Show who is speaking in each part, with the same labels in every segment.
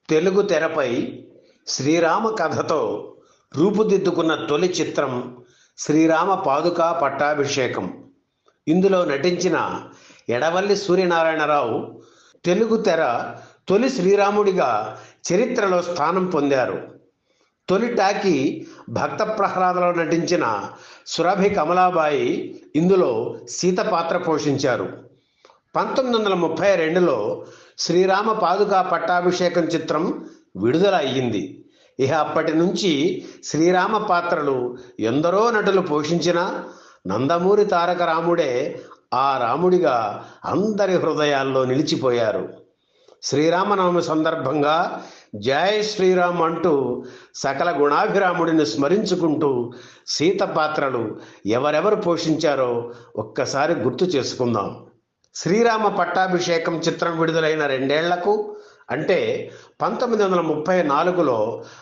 Speaker 1: తెలుగు తెరపై శ్రీరామ కథతో రూపుదిద్దుకున్న తొలి చిత్రం శ్రీరామ పాదుకా పట్టాభిషేకం ఇందులో నటించిన ఎడవల్లి సూర్యనారాయణరావు తెలుగు తెర తొలి శ్రీరాముడిగా చరిత్రలో స్థానం పొందారు తొలి టాకీ భక్త ప్రహ్లాదలో నటించిన సురభి కమలాబాయి ఇందులో సీత పాత్ర పోషించారు పంతొమ్మిది వందల ముప్పై రెండులో శ్రీరామ పాదుకా పట్టాభిషేకం చిత్రం విడుదల అయ్యింది ఇక అప్పటి నుంచి శ్రీరామ పాత్రలు ఎందరో నటులు పోషించిన నందమూరి తారక రాముడే ఆ రాముడిగా అందరి హృదయాల్లో నిలిచిపోయారు శ్రీరామనవమి సందర్భంగా జై శ్రీరామ్ అంటూ సకల గుణాభిరాముడిని స్మరించుకుంటూ సీత పాత్రలు ఎవరెవరు పోషించారో ఒక్కసారి గుర్తు చేసుకుందాం శ్రీరామ పట్టాభిషేకం చిత్రం విడుదలైన రెండేళ్లకు అంటే పంతొమ్మిది వందల ముప్పై నాలుగులో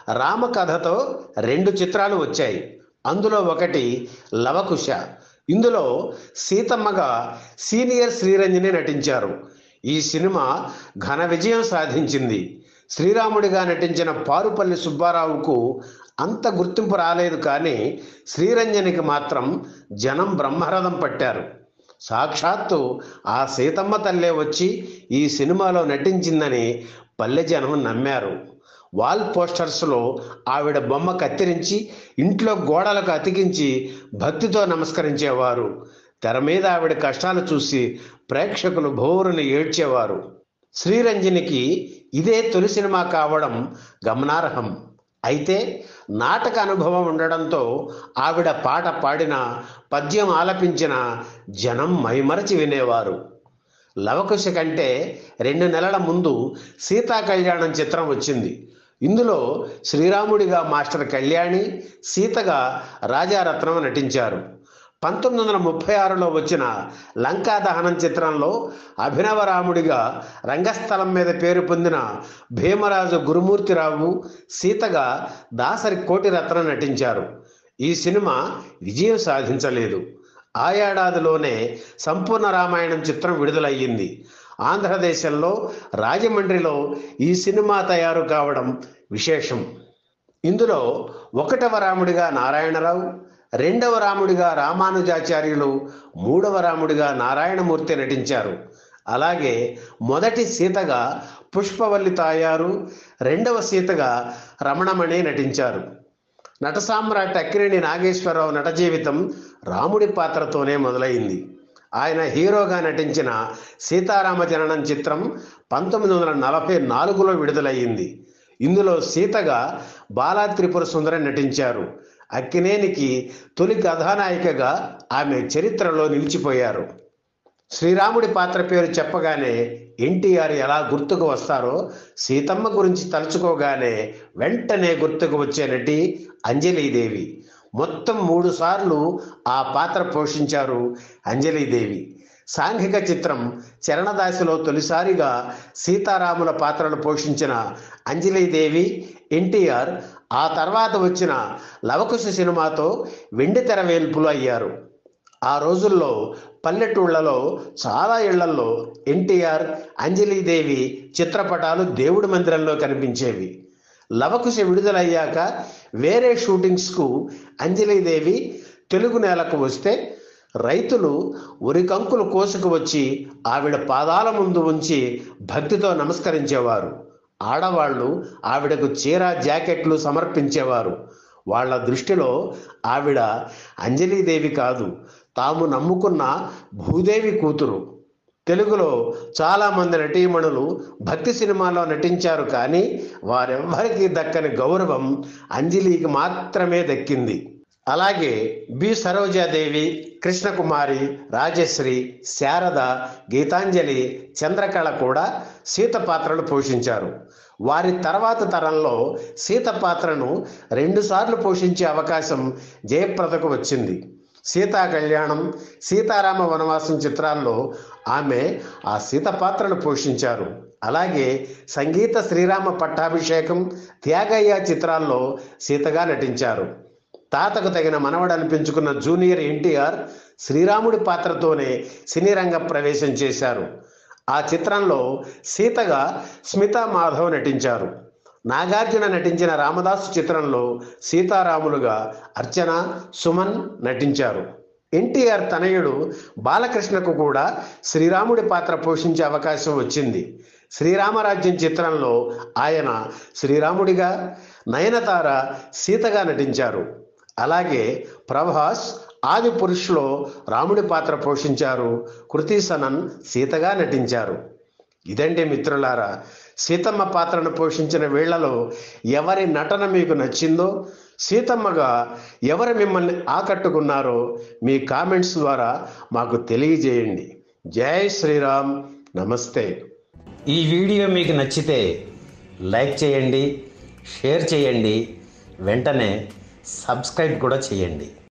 Speaker 1: రామకథతో రెండు చిత్రాలు వచ్చాయి అందులో ఒకటి లవకుశ ఇందులో సీతమ్మగా సీనియర్ శ్రీరంజని నటించారు ఈ సినిమా ఘన విజయం సాధించింది శ్రీరాముడిగా నటించిన పారుపల్లి సుబ్బారావుకు అంత గుర్తింపు రాలేదు కానీ శ్రీరంజనికి మాత్రం జనం బ్రహ్మరథం పట్టారు సాక్షాత్తు ఆ సీతమ్మ తల్లే వచ్చి ఈ సినిమాలో నటించిందని పల్లె జనం నమ్మారు వాల్ పోస్టర్స్లో ఆవిడ బొమ్మ కత్తిరించి ఇంట్లో గోడలకు అతికించి భక్తితో నమస్కరించేవారు తెర మీద ఆవిడ కష్టాలు చూసి ప్రేక్షకులు భోరుని ఏడ్చేవారు శ్రీరంజనికి ఇదే తొలి సినిమా కావడం గమనార్హం అయితే నాటక అనుభవం ఉండడంతో ఆవిడ పాట పాడిన పద్యం ఆలపించిన జనం మైమరచి వినేవారు లవకుశ కంటే రెండు నెలల ముందు సీతా కళ్యాణం చిత్రం వచ్చింది ఇందులో శ్రీరాముడిగా మాస్టర్ కళ్యాణి సీతగా రాజారత్నం నటించారు పంతొమ్మిది వందల ముప్పై ఆరులో వచ్చిన లంకా దహనం చిత్రంలో అభినవ రాముడిగా రంగస్థలం మీద పేరు పొందిన భీమరాజు గురుమూర్తిరావు సీతగా దాసరి కోటిరత్న నటించారు ఈ సినిమా విజయం సాధించలేదు ఆ ఏడాదిలోనే సంపూర్ణ రామాయణం చిత్రం విడుదలయ్యింది ఆంధ్రదేశంలో రాజమండ్రిలో ఈ సినిమా తయారు కావడం విశేషం ఇందులో ఒకటవ రాముడిగా నారాయణరావు రెండవ రాముడిగా రామానుజాచార్యులు మూడవ రాముడిగా నారాయణమూర్తి నటించారు అలాగే మొదటి సీతగా పుష్పవల్లి తాయారు రెండవ సీతగా రమణమణి నటించారు నట సామ్రాట్ అక్కినేని నాగేశ్వరరావు నట జీవితం రాముడి పాత్రతోనే మొదలైంది ఆయన హీరోగా నటించిన సీతారామ జననం చిత్రం పంతొమ్మిది వందల నలభై నాలుగులో విడుదలయ్యింది ఇందులో సీతగా బాలా త్రిపుర సుందరి నటించారు అక్కినేనికి తొలి కథానాయికగా ఆమె చరిత్రలో నిలిచిపోయారు శ్రీరాముడి పాత్ర పేరు చెప్పగానే ఎన్టీఆర్ ఎలా గుర్తుకు వస్తారో సీతమ్మ గురించి తలుచుకోగానే వెంటనే గుర్తుకు వచ్చే నటి అంజలీదేవి మొత్తం మూడు సార్లు ఆ పాత్ర పోషించారు అంజలీదేవి సాంఘిక చిత్రం చరణదాసిలో తొలిసారిగా సీతారాముల పాత్రలు పోషించిన అంజలీదేవి ఎన్టీఆర్ ఆ తర్వాత వచ్చిన లవకుశ సినిమాతో వెండితెర వేల్పులు అయ్యారు ఆ రోజుల్లో పల్లెటూళ్లలో చాలా ఇళ్లలో ఎన్టీఆర్ అంజలీదేవి చిత్రపటాలు దేవుడి మందిరంలో కనిపించేవి లవకుశ విడుదలయ్యాక వేరే షూటింగ్స్కు అంజలీదేవి తెలుగు నేలకు వస్తే రైతులు ఉరికంకులు కోసుకు వచ్చి ఆవిడ పాదాల ముందు ఉంచి భక్తితో నమస్కరించేవారు ఆడవాళ్ళు ఆవిడకు చీర జాకెట్లు సమర్పించేవారు వాళ్ళ దృష్టిలో ఆవిడ అంజలీదేవి కాదు తాము నమ్ముకున్న భూదేవి కూతురు తెలుగులో చాలామంది నటీమణులు భక్తి సినిమాలో నటించారు కానీ వారెవ్వరికీ దక్కని గౌరవం అంజలికి మాత్రమే దక్కింది అలాగే బి సరోజాదేవి కృష్ణకుమారి రాజశ్రీ శారద గీతాంజలి చంద్రకళ కూడా సీత పాత్రలు పోషించారు వారి తర్వాత తరంలో సీత పాత్రను రెండుసార్లు పోషించే అవకాశం జయప్రదకు వచ్చింది సీతా కళ్యాణం సీతారామ వనవాసం చిత్రాల్లో ఆమె ఆ సీత పాత్రను పోషించారు అలాగే సంగీత శ్రీరామ పట్టాభిషేకం త్యాగయ్య చిత్రాల్లో సీతగా నటించారు తాతకు తగిన మనవడు అనిపించుకున్న జూనియర్ ఎన్టీఆర్ శ్రీరాముడి పాత్రతోనే సినీ రంగ ప్రవేశం చేశారు ఆ చిత్రంలో సీతగా స్మితా మాధవ్ నటించారు నాగార్జున నటించిన రామదాసు చిత్రంలో సీతారాములుగా అర్చన సుమన్ నటించారు ఎన్టీఆర్ తనయుడు బాలకృష్ణకు కూడా శ్రీరాముడి పాత్ర పోషించే అవకాశం వచ్చింది శ్రీరామరాజ్యం చిత్రంలో ఆయన శ్రీరాముడిగా నయనతార సీతగా నటించారు అలాగే ప్రభాస్ ఆది పురుషులో రాముడి పాత్ర పోషించారు కృతి సనన్ సీతగా నటించారు ఇదండి మిత్రులారా సీతమ్మ పాత్రను పోషించిన వీళ్లలో ఎవరి నటన మీకు నచ్చిందో సీతమ్మగా ఎవరు మిమ్మల్ని ఆకట్టుకున్నారో మీ కామెంట్స్ ద్వారా మాకు తెలియజేయండి జై శ్రీరామ్ నమస్తే ఈ వీడియో మీకు నచ్చితే లైక్ చేయండి షేర్ చేయండి వెంటనే సబ్స్క్రైబ్ కూడా చేయండి